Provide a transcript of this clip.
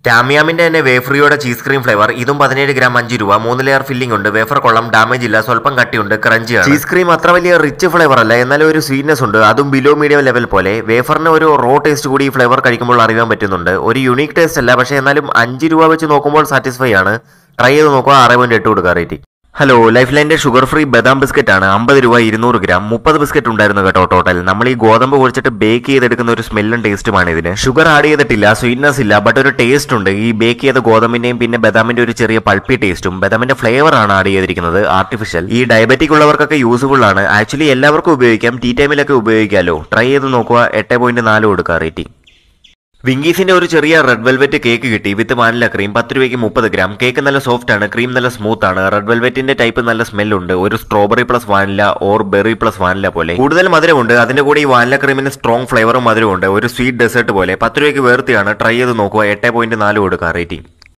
ടാമിയാമിന്റെ തന്നെ വേഫ്രിയോടെ cheese cream flavour ഇതും പതിനേഴ് ഗ്രാം അഞ്ച് രൂപ മൂന്ന് ലെയർ ഫില്ലിംഗ് ഉണ്ട് വേഫർ കൊള്ളം ഡാമേജ് ഇല്ല സ്വല്പം കട്ടിയുണ്ട് ക്രഞ്ചിയാണ് ചീസ് ക്രീം അത്ര വലിയ റിച്ച് ഫ്ലേവർ അല്ല എന്നാലും ഒരു സ്വീറ്റ്നെസ് ഉണ്ട് അതും ബിലോ മീഡിയം ലെവൽ പോലെ വേഫറിന് ഒരു റോ ടേസ്റ്റ് കൂടി ഈ ഫ്ലേവർ കഴിക്കുമ്പോൾ അറിയാൻ പറ്റുന്നുണ്ട് ഒരു യുണീക് ടേസ്റ്റ് അല്ല പക്ഷേ എന്നാലും അഞ്ച് രൂപ വെച്ച് നോക്കുമ്പോൾ സാറ്റിസ്ഫൈ ആണ് ട്രൈ ചെയ്ത് നോക്കുക ആറ് പോയിന്റ് എട്ട് കൊടുക്കുക റേറ്റിംഗ് ഹലോ ലൈഫ് ലൈൻ്റെ ഷുഗർ ഫ്രീ ബദാം ബിസ്ക്കറ്റ് ആണ് അമ്പത് രൂപ ഇരുന്നൂറ് ഗ്രാം മുപ്പത് ബിസ്ക്കറ്റ് ഉണ്ടായിരുന്നു കേട്ടോ ടോട്ടൽ നമ്മൾ ഈ ഗോതമ്പ് കുഴിച്ചിട്ട് ബേക്ക് ചെയ്തെടുക്കുന്ന ഒരു സ്മെല്ലും ടേസ്റ്റുമാണ് ഇതിന് ഷുഗർ ആഡ് ചെയ്തിട്ടില്ല സ്വീറ്റ്നസ് ഇല്ല ബട്ട് ഒരു ടേസ്റ്റ് ഉണ്ട് ഈ ബേക്ക് ചെയ്ത ഗോതമ്പിന്റെയും പിന്നെ ബദാമിന്റെ ഒരു ചെറിയ പൾപ്പി ടേസ്റ്റും ബദാമിന്റെ ഫ്ലേവർ ആണ് ആഡ് ചെയ്തിരിക്കുന്നത് ആർട്ടിഫിഷ്യൽ ഈ ഡയബറ്റിക് ഉള്ളവർക്കൊക്കെ യൂസ്ഫുൾ ആണ് ആക്ച്വലി എല്ലാവർക്കും ഉപയോഗിക്കാം ടീ ടൈമിലൊക്കെ ഉപയോഗിക്കാമല്ലോ ട്രൈ ചെയ്ത് നോക്കുക എട്ട് പോയിന്റ് നാല് കൊടുക്കുക റേറ്റിംഗ് വിങ്കീസിന്റെ ഒരു ചെറിയ റെഡ് വെൽവെറ്റ് കേക്ക് കിട്ടി വിത്ത് വാനില ക്രീം പത്ത് രൂപയ്ക്ക് മുപ്പത് ഗ്രാം കേക്ക് നല്ല സോഫ്റ്റ് ആണ് ക്രീം നല്ല സ്മൂത്ത് ആണ് റെഡ് വെൽവെറ്റിന്റെ ടൈപ്പ് നല്ല സ്മെൽ ഉണ്ട് ഒരു strawberry plus vanilla or berry plus vanilla പോലെ കൂടുതൽ മധുരമുണ്ട് അതിന്റെ കൂടെ ഈ വാനില ക്രീമിന് സ്ട്രോങ് ഫ്ലേവറും മധുരമുണ്ട് ഒരു സ്വീറ്റ് ഡെസേർട്ട് പോലെ പത്ത് രൂപയ്ക്ക് വേർത്തിയാണ് ട്രൈ ചെയ്ത് നോക്കുക എട്ട് പോയിന്റ് നാല് കൊടുക്കുക റേറ്റിംഗ്